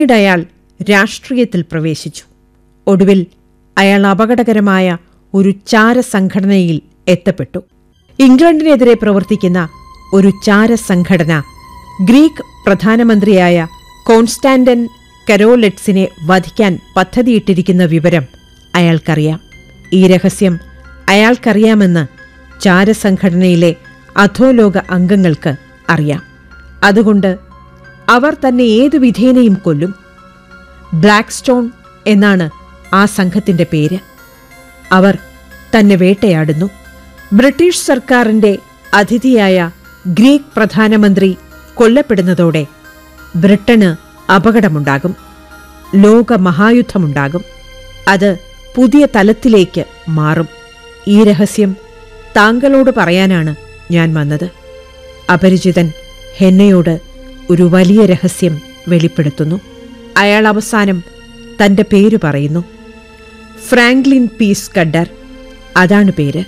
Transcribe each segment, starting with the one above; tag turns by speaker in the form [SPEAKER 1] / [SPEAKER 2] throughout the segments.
[SPEAKER 1] പിന്നീട് അയാൾ രാഷ്ട്രീയത്തിൽ പ്രവേശിച്ചു ഒടുവിൽ അയാൾ അപകടകരമായ ഒരു ചാരസംഘടനയിൽ എത്തപ്പെട്ടു ഇംഗ്ലണ്ടിനെതിരെ പ്രവർത്തിക്കുന്ന ഒരു ചാരസംഘടന ഗ്രീക്ക് പ്രധാനമന്ത്രിയായ കോൺസ്റ്റാന്റൻ കരോലെറ്റ്സിനെ വധിക്കാൻ പദ്ധതിയിട്ടിരിക്കുന്ന വിവരം അയാൾക്കറിയാം ഈ രഹസ്യം അയാൾക്കറിയാമെന്ന് ചാരസംഘടനയിലെ അധോലോക അംഗങ്ങൾക്ക് അറിയാം അതുകൊണ്ട് അവർ തന്നെ ഏതു വിധേനയും കൊല്ലും ബ്ലാക്ക് സ്റ്റോൺ എന്നാണ് ആ സംഘത്തിന്റെ പേര് അവർ തന്നെ വേട്ടയാടുന്നു ബ്രിട്ടീഷ് സർക്കാരിന്റെ അതിഥിയായ ഗ്രീക്ക് പ്രധാനമന്ത്രി കൊല്ലപ്പെടുന്നതോടെ ബ്രിട്ടന് അപകടമുണ്ടാകും ലോക മഹായുദ്ധമുണ്ടാകും അത് പുതിയ തലത്തിലേക്ക് മാറും ഈ രഹസ്യം താങ്കളോട് പറയാനാണ് ഞാൻ വന്നത് അപരിചിതൻ ഹെന്നയോട് ഒരു വലിയ രഹസ്യം വെളിപ്പെടുത്തുന്നു അയാൾ അവസാനം തന്റെ പേര് പറയുന്നു ഫ്രാങ്ക്ലിൻ പീസ് കഡർ അതാണ് പേര്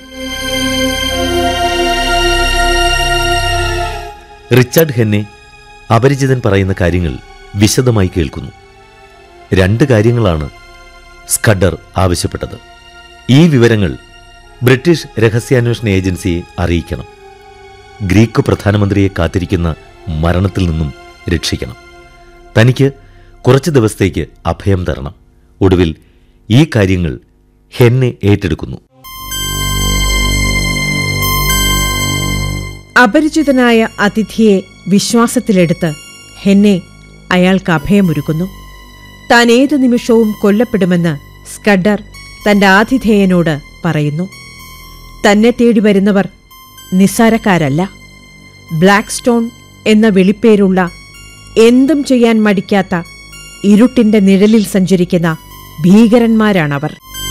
[SPEAKER 2] റിച്ചാർഡ് ഹെന്നെ അപരിചിതൻ പറയുന്ന കാര്യങ്ങൾ വിശദമായി കേൾക്കുന്നു രണ്ട് കാര്യങ്ങളാണ് സ്കഡർ ആവശ്യപ്പെട്ടത് ഈ വിവരങ്ങൾ ബ്രിട്ടീഷ് രഹസ്യാന്വേഷണ ഏജൻസിയെ അറിയിക്കണം ഗ്രീക്ക് പ്രധാനമന്ത്രിയെ കാത്തിരിക്കുന്ന മരണത്തിൽ നിന്നും രക്ഷിക്കണം തനിക്ക് കുറച്ച് ദിവസത്തേക്ക് അഭയം തരണം ഒടുവിൽ ഈ കാര്യങ്ങൾ ഹെന്നെ ഏറ്റെടുക്കുന്നു
[SPEAKER 1] അപരിചിതനായ അതിഥിയെ വിശ്വാസത്തിലെടുത്ത് ഹെന്നെ അയാൾക്ക് അഭയമൊരുക്കുന്നു താൻ ഏതു നിമിഷവും കൊല്ലപ്പെടുമെന്ന് സ്കഡർ തന്റെ ആതിഥേയനോട് പറയുന്നു തന്നെ തേടി വരുന്നവർ നിസ്സാരക്കാരല്ല ബ്ലാക്ക് സ്റ്റോൺ എന്ന വെളിപ്പേരുള്ള എന്തും ചെയ്യാൻ മടിക്കാത്ത ഇരുട്ടിന്റെ നിഴലിൽ സഞ്ചരിക്കുന്ന ഭീകരന്മാരാണവർ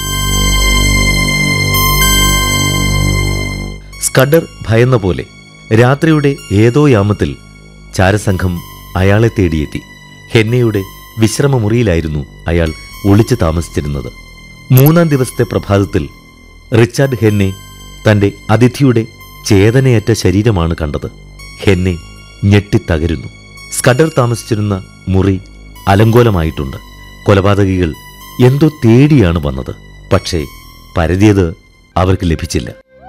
[SPEAKER 2] സ്കഡർ ഭയന്ന പോലെ രാത്രിയുടെ ഏതോ യാമത്തിൽ ചാരസംഘം അയാളെ തേടിയെത്തി ഹെന്നയുടെ വിശ്രമമുറിയിലായിരുന്നു അയാൾ ഒളിച്ചു താമസിച്ചിരുന്നത് മൂന്നാം ദിവസത്തെ പ്രഭാതത്തിൽ റിച്ചാർഡ് ഹെന്നെ തന്റെ അതിഥിയുടെ ചേതനയറ്റ ശരീരമാണ് കണ്ടത് ഹെന്നെ ഞെട്ടിത്തകരുന്നു സ്കഡർ താമസിച്ചിരുന്ന മുറി അലങ്കോലമായിട്ടുണ്ട് കൊലപാതകികൾ എന്തോ തേടിയാണ് വന്നത് പക്ഷേ പരതിയത് അവർക്ക് ലഭിച്ചില്ല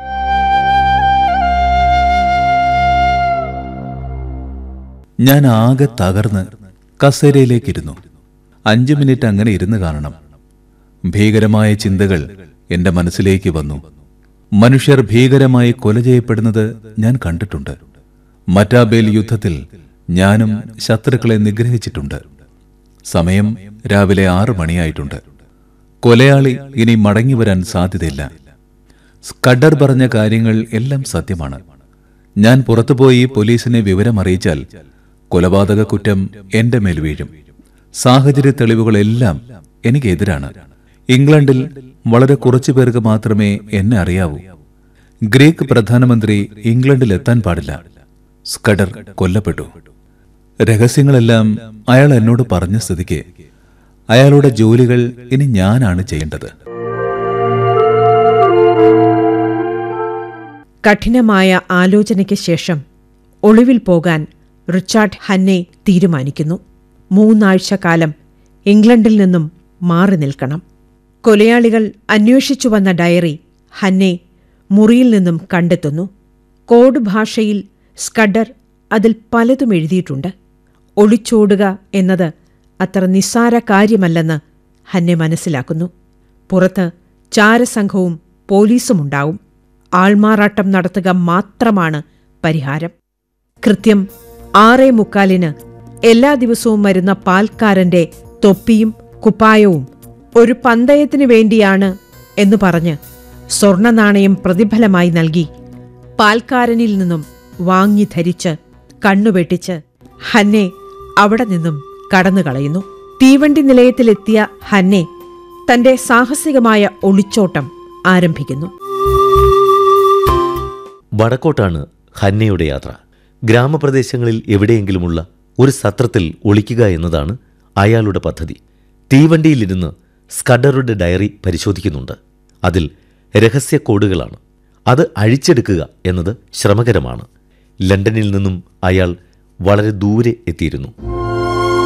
[SPEAKER 3] ഞാൻ ആകെ തകർന്ന് കസേരയിലേക്കിരുന്നു അഞ്ചു മിനിറ്റ് അങ്ങനെ ഇരുന്ന് കാണണം ഭീകരമായ ചിന്തകൾ എന്റെ മനസ്സിലേക്ക് വന്നു മനുഷ്യർ ഭീകരമായി കൊല ചെയ്യപ്പെടുന്നത് ഞാൻ കണ്ടിട്ടുണ്ട് മറ്റാബേൽ യുദ്ധത്തിൽ ഞാനും ശത്രുക്കളെ നിഗ്രഹിച്ചിട്ടുണ്ട് സമയം രാവിലെ ആറ് മണിയായിട്ടുണ്ട് കൊലയാളി ഇനി മടങ്ങി വരാൻ സാധ്യതയില്ല സ്കഡർ പറഞ്ഞ കാര്യങ്ങൾ എല്ലാം സത്യമാണ് ഞാൻ പുറത്തുപോയി പോലീസിനെ വിവരം അറിയിച്ചാൽ കൊലപാതക കുറ്റം എന്റെ മേൽ വീഴും സാഹചര്യ തെളിവുകളെല്ലാം എനിക്കെതിരാണ് ഇംഗ്ലണ്ടിൽ വളരെ കുറച്ചു പേർക്ക് മാത്രമേ എന്നെ അറിയാവൂ ഗ്രീക്ക് പ്രധാനമന്ത്രി ഇംഗ്ലണ്ടിൽ എത്താൻ പാടില്ല സ്കഡർ കൊല്ലപ്പെട്ടു രഹസ്യങ്ങളെല്ലാം അയാൾ എന്നോട് പറഞ്ഞ സ്ഥിതിക്ക് അയാളുടെ ജോലികൾ ഇനി ഞാനാണ് ചെയ്യേണ്ടത്
[SPEAKER 1] കഠിനമായ ആലോചനയ്ക്ക് ശേഷം ഒളിവിൽ പോകാൻ റിച്ചാർഡ് ഹന്നെ തീരുമാനിക്കുന്നു മൂന്നാഴ്ച കാലം ഇംഗ്ലണ്ടിൽ നിന്നും മാറി നിൽക്കണം കൊലയാളികൾ അന്വേഷിച്ചു വന്ന ഡയറി ഹന്നെ മുറിയിൽ നിന്നും കണ്ടെത്തുന്നു കോഡ് ഭാഷയിൽ സ്കഡർ അതിൽ പലതും എഴുതിയിട്ടുണ്ട് ഒളിച്ചോടുക എന്നത് അത്ര നിസ്സാര കാര്യമല്ലെന്ന് ഹന്നെ മനസ്സിലാക്കുന്നു പുറത്ത് ചാരസംഘവും പോലീസുമുണ്ടാവും ആൾമാറാട്ടം നടത്തുക മാത്രമാണ് പരിഹാരം കൃത്യം ആറേ മുക്കാലിന് എല്ലാ ദിവസവും വരുന്ന പാൽക്കാരന്റെ തൊപ്പിയും കുപ്പായവും ഒരു പന്തയത്തിനു വേണ്ടിയാണ് എന്ന് പറഞ്ഞ് സ്വർണ നാണയം പ്രതിഫലമായി നൽകി പാൽക്കാരനിൽ നിന്നും വാങ്ങി ധരിച്ച് കണ്ണുവെട്ടിച്ച് ഹന്നെ അവിടെ നിന്നും കടന്നുകളയുന്നു തീവണ്ടി നിലയത്തിലെത്തിയ ഹന്നെ തന്റെ സാഹസികമായ ഒളിച്ചോട്ടം ആരംഭിക്കുന്നു
[SPEAKER 2] വടക്കോട്ടാണ് ഹന്നയുടെ യാത്ര ഗ്രാമപ്രദേശങ്ങളിൽ എവിടെയെങ്കിലുമുള്ള ഒരു സത്രത്തിൽ ഒളിക്കുക എന്നതാണ് അയാളുടെ പദ്ധതി തീവണ്ടിയിലിരുന്ന് സ്കഡറുടെ ഡയറി പരിശോധിക്കുന്നുണ്ട് അതിൽ രഹസ്യ കോഡുകളാണ് അത് അഴിച്ചെടുക്കുക എന്നത് ശ്രമകരമാണ് ലണ്ടനിൽ നിന്നും അയാൾ വളരെ ദൂരെ എത്തിയിരുന്നു